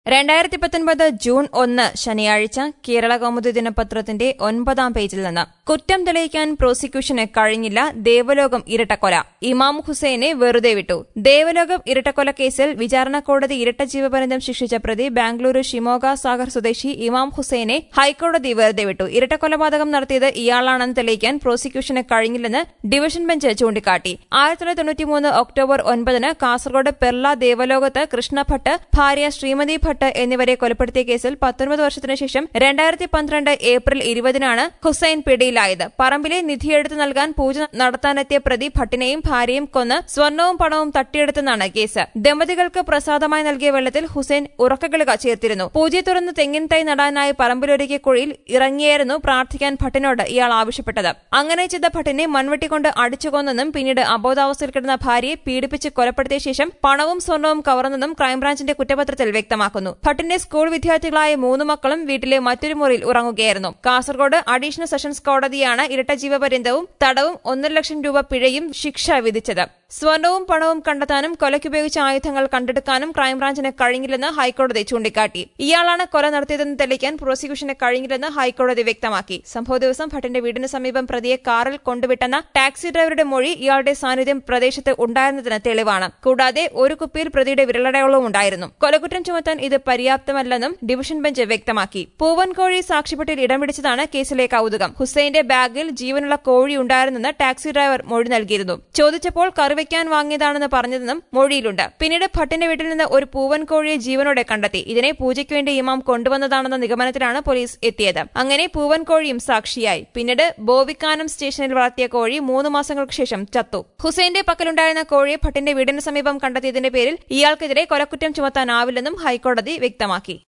രണ്ടായിരത്തി പത്തൊൻപത് ജൂൺ ഒന്ന് ശനിയാഴ്ച കേരള കൗമുദി ദിനപത്രത്തിന്റെ ഒൻപതാം പേജിൽ നിന്ന് കുറ്റം തെളിയിക്കാൻ പ്രോസിക്യൂഷന് കഴിഞ്ഞില്ല ദേവലോകം ഇരട്ടക്കൊല ഇമാം ഹുസൈനെ വെറുതെ വിട്ടു ദേവലോകം ഇരട്ടക്കൊല കേസിൽ വിചാരണ കോടതി ഇരട്ട ജീവപര്യന്തം ശിക്ഷിച്ച പ്രതി ബാംഗ്ലൂരു ഷിമോഗ സാഗർ സ്വദേശി ഇമാം ഹുസൈനെ ഹൈക്കോടതി വെറുതെ വിട്ടു ഇരട്ടക്കൊലപാതകം നടത്തിയത് ഇയാളാണെന്ന് തെളിയിക്കാൻ പ്രോസിക്യൂഷന് കഴിഞ്ഞില്ലെന്ന് ഡിവിഷൻ ബെഞ്ച് ചൂണ്ടിക്കാട്ടി ആയിരത്തി തൊള്ളായിരത്തി തൊണ്ണൂറ്റിമൂന്ന് ഒക്ടോബർ ഒൻപതിന് കാസർഗോഡ് പെർള ദേവലോകത്ത് കൃഷ്ണഭട്ട് ഭാര്യ ശ്രീമതി ഭട്ട് എന്നിവരെ കൊലപ്പെടുത്തിയ കേസിൽ പത്തൊൻപത് വർഷത്തിനു ശേഷം രണ്ടായിരത്തി പന്ത്രണ്ട് ഏപ്രിൽ ഇരുപതിനാണ് ഹുസൈൻ പിടിയിലായത് പറമ്പിലെ നിധിയെടുത്ത് നൽകാൻ പൂജ നടത്താനെത്തിയ പ്രതി ഭട്ടിനെയും ഭാര്യയും കൊന്ന് സ്വർണവും പണവും തട്ടിയെടുത്തെന്നാണ് കേസ് ദമ്പതികൾക്ക് പ്രസാദമായി നൽകിയ വെള്ളത്തിൽ ഹുസൈൻ ഉറക്കഗുളിക ചേർത്തിരുന്നു പൂജയെ തുടർന്ന് തെങ്ങിൻ തൈ നടാനായി പറമ്പിലൊരുക്കിയ കുഴിയിൽ ഇറങ്ങിയായിരുന്നു പ്രാർത്ഥിക്കാൻ ഭട്ടിനോട് ഇയാൾ ആവശ്യപ്പെട്ടത് അങ്ങനെ ചെയ്ത ഭട്ടിനെ മൺവെട്ടിക്കൊണ്ട് അടിച്ചുകൊന്നെന്നും പിന്നീട് അബോധാവസ്ഥയിൽ കിടന്ന ഭാര്യയെ പീഡിപ്പിച്ച് കൊലപ്പെടുത്തിയ ശേഷം പണവും സ്വർണവും കവർന്നെന്നും ക്രൈംബ്രാഞ്ചിന്റെ കുറ്റപത്രത്തിൽ വ്യക്തമാക്കുന്നു ഭട്ടിന്റെ സ്കൂൾ വിദ്യാർത്ഥികളായ മൂന്ന് മക്കളും വീട്ടിലെ മറ്റൊരു മുറിയിൽ ഉറങ്ങുകയായിരുന്നു കാസർഗോഡ് അഡീഷണൽ സെഷൻസ് കോടതിയാണ് ഇരട്ട ജീവപര്യന്തവും തടവും ഒന്നര ലക്ഷം രൂപ പിഴയും ശിക്ഷ വിധിച്ചത് സ്വർണവും പണവും കണ്ടെത്താനും കൊലയ്ക്കുപയോഗിച്ച ആയുധങ്ങൾ കണ്ടെടുക്കാനും ക്രൈംബ്രാഞ്ചിന് കഴിഞ്ഞില്ലെന്ന് ഹൈക്കോടതി ചൂണ്ടിക്കാട്ടി ഇയാളാണ് കൊല നടത്തിയതെന്ന് തെളിയിക്കാൻ പ്രോസിക്യൂഷന് കഴിഞ്ഞില്ലെന്ന് ഹൈക്കോടതി വ്യക്തമാക്കി സംഭവ ദിവസം ഭട്ടിന്റെ വീടിന് സമീപം പ്രതിയെ കാറിൽ കൊണ്ടുവിട്ടെന്ന ടാക്സി ഡ്രൈവറുടെ മൊഴി ഇയാളുടെ സാന്നിധ്യം പ്രദേശത്ത് ഉണ്ടായിരുന്നതിന് തെളിവാണ് കൂടാതെ ഒരു കുപ്പിയിൽ പ്രതിയുടെ വിരലടയാളവും ഉണ്ടായിരുന്നു കൊലക്കുറ്റം ചുമത്താൻ ഇത് പര്യാപ്തമല്ലെന്നും ഡിവിഷൻ ബെഞ്ച് വ്യക്തമാക്കി പൂവൻ കോഴി സാക്ഷിപ്പെട്ടിൽ ഇടം പിടിച്ചതാണ് കേസിലെ കൌതുകം ഹുസൈന്റെ ബാഗിൽ ജീവനുള്ള കോഴി ഉണ്ടായിരുന്നെന്ന് ടാക്സി ഡ്രൈവർ മൊഴി നൽകിയിരുന്നു ചോദിച്ചപ്പോൾ കറിവയ്ക്കാൻ വാങ്ങിയതാണെന്ന് പറഞ്ഞതെന്നും മൊഴിയിലുണ്ട് പിന്നീട് ഭട്ടിന്റെ വീട്ടിൽ നിന്ന് ഒരു പൂവൻ കോഴിയെ ജീവനോടെ കണ്ടെത്തി ഇതിനെ പൂജയ്ക്ക് വേണ്ടി ഇമാം കൊണ്ടുവന്നതാണെന്ന നിഗമനത്തിലാണ് പോലീസ് എത്തിയത് അങ്ങനെ പൂവൻ കോഴിയും സാക്ഷിയായി പിന്നീട് ബോവിക്കാനം സ്റ്റേഷനിൽ വളർത്തിയ കോഴി മൂന്ന് മാസങ്ങൾക്ക് ശേഷം ചത്തു ഹുസൈന്റെ പക്കലുണ്ടായിരുന്ന കോഴിയെ ഭട്ടിന്റെ വീടിന് സമീപം കണ്ടെത്തിയതിന്റെ പേരിൽ ഇയാൾക്കെതിരെ കൊലക്കുറ്റം ചുമത്താനാവില്ലെന്നും ഹൈക്കോടതി വ്യക്തമാക്കി